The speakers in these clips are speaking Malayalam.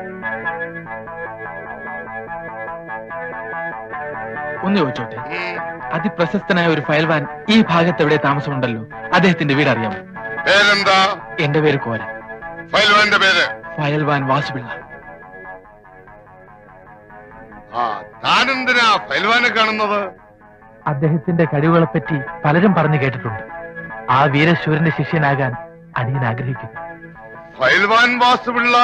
ഒന്ന് ചോദിച്ചോട്ടെ ഉം. അതിപ്രശസ്തനായ ഒരു ഫയൽവാൻ ഈ ഭാഗത്ത് എവിടെ താമസമുണ്ടല്ലോ അദ്ദേഹത്തിന്റെ വീട് അറിയാമോ പേരെന്താ എന്റെ പേര് കോര ഫൈൽവാന്റെ പേര് ഫയൽവാൻ വാസുപിള്ള ആ താനെന്തിനാ ഫൈൽവാനെ കാണുന്നത് അദ്ദേഹത്തിന്റെ കഴിവുകളെ പറ്റി പലരും പറഞ്ഞു കേട്ടിട്ടുണ്ട് ആ വീരശൂരന്റെ ശിഷ്യനാകാൻ അടിയൻ ആഗ്രഹിക്കുന്നു ഫൈൽവാൻ വാസുപിള്ള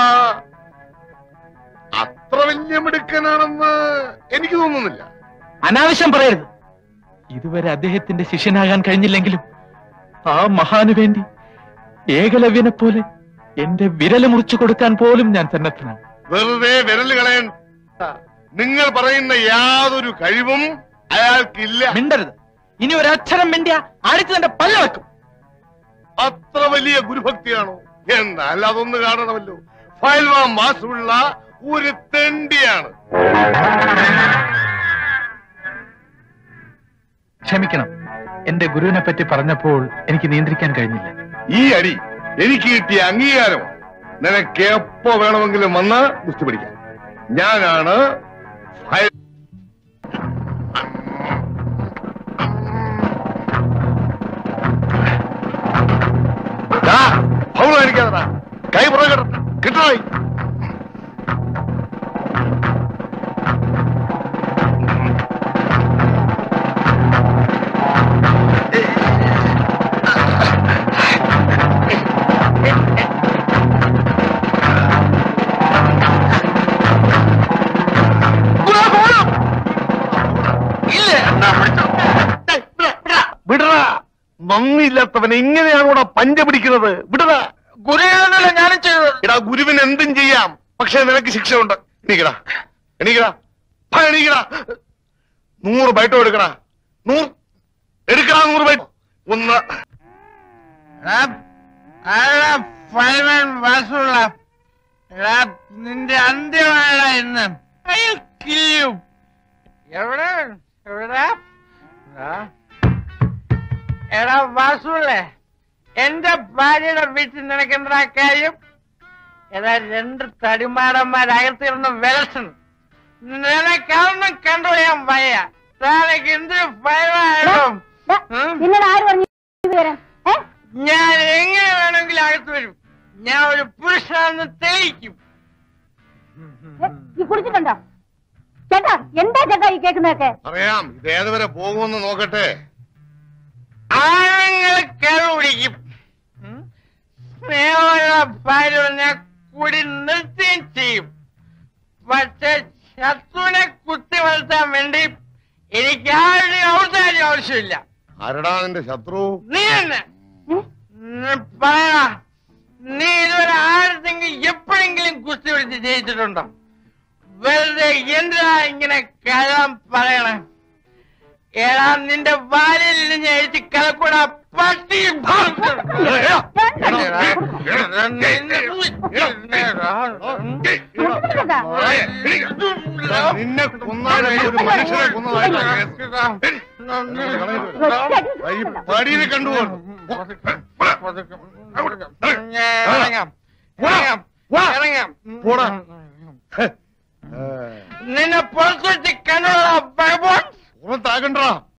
അത്ര വലിയ മിടുക്കനാണെന്ന് എനിക്ക് തോന്നുന്നില്ല അനാവശ്യം പറയരുത് ഇതുവരെ അദ്ദേഹത്തിന്റെ ശിഷ്യനാകാൻ കഴിഞ്ഞില്ലെങ്കിലും ആ മഹാനു വേണ്ടി ഏകലവ്യനെ പോലെ എന്റെ വിരല് മുറിച്ചു കൊടുക്കാൻ പോലും ഞാൻ സന്നദ്ധനാണ് വെറുതെ വിരൽ കളയണ്ട നിങ്ങൾ പറയുന്ന യാതൊരു കഴിവും അയാൾക്കില്ല മിണ്ടരുത് ഇനി ഒരു അക്ഷരം മിണ്ടിയ അടിച്ചു തന്റെ പല്ല വെക്കും അത്ര വലിയ ഗുരുഭക്തിയാണോ എന്നാൽ അതൊന്ന് കാണണമല്ലോ ഫയൽവാൻ വാസുള്ള ഒരു തെണ്ടിയാണ് ക്ഷമിക്കണം എന്റെ ഗുരുവിനെ പറ്റി പറഞ്ഞപ്പോൾ എനിക്ക് നിയന്ത്രിക്കാൻ കഴിഞ്ഞില്ല ഈ അടി എനിക്ക് കിട്ടിയ അംഗീകാരം നിനക്ക് എപ്പോ വേണമെങ്കിലും വന്ന് ഗുസ്തി പിടിക്കാം ഞാനാണ് ഫയൽ- ദാ, ഫൗള് കാണിക്കാതെടാ. കൈ പുറകെ കിട്ടണോ വിടറാ നന്ദിയില്ലാത്തവനെ ഇങ്ങനെയാണോടാ പഞ്ച പിടിക്കുന്നത് വിടറാ ഗുരുവിനല്ല ഞാനും ചെയ്തത് എടാ ഗുരുവിന് എന്തും ചെയ്യാം പക്ഷെ നിനക്ക് ശിക്ഷയുണ്ട് എണീക്കടാ എണീക്കടാ ഭ, എണീക്കടാ നൂറ് ബൈട്ടോ എടുക്കടാ നൂറ് എടുക്കടാ നൂറ് ബൈറ്റ് ഒന്ന് ഫൈവൻ വാസുള്ള നിന്റെ അന്ത്യമാണ് ഇന്ന് അയ്യോ കില്ലു എവിടെ എവിടെ ആ? എടാ വാസുള്ളേ എന്റെ ഭാര്യയുടെ വീട്ടിൽ നിനക്ക് എന്താ കാര്യം എടാ രണ്ട് തടിമാടന്മാരകത്തിരുന്ന് വിലസണം നിനക്കൊന്നും കണ്ടുപോയാൻ വയ്യ താനക്ക് എന്ത് ഫൈവായിട്ടും നിന്നോട് ആര് പറഞ്ഞു ഈ വിവരം ഏ? ഞാൻ എങ്ങനെ വേണമെങ്കിലും അകത്ത് വരും ഞാൻ ഒരു പുരുഷനാണെന്ന് തെളിയിക്കും ഏ, ഈ കുടിച്ചിട്ടുണ്ടോ ചേട്ടാ എന്താ ചേട്ടാ ഈ കേൾക്കുന്നതൊക്കെ അറിയാം ഇത് ഏതുവരെ പോകുമെന്ന് നോക്കട്ടെ ആണുങ്ങൾ കരുപിടിക്കും സ്നേഹമുള്ള ഭാര്യ ഞാൻ കൂടി നിർത്തുകയും ചെയ്യും പക്ഷെ ശത്രുവിനെ കുത്തി വളർത്താൻ വേണ്ടി എനിക്ക് ആരുടെയും ഔദാര്യം ആവശ്യമില്ല ആരടാ നിന്റെ ശത്രു നീ തന്നെ നീ പറയണ നീ ഇതുവരെ ആരുടെങ്കിലും എപ്പോഴെങ്കിലും കുസ്തി പിടിച്ച് ജയിച്ചിട്ടുണ്ടോ വെറുതെ എന്തിനാ ഇങ്ങനെ കഴാൻ പറയണേ ഏടാ നിന്റെ വാലിൽ നിന്ന് എഴുതി കലക്കൂടാ പട്ടി നിന്നെ കൊന്നാലേ ഒരു മനുഷ്യനെ കൊന്നതായിട്ട് ഈ പടിയിൽ കണ്ടുപോകും പോടാ. നിന്നെ പുറത്തു വെച്ച് കണ്ണുള്ള ഭഗവാൻ പുറത്താകണ്ടാ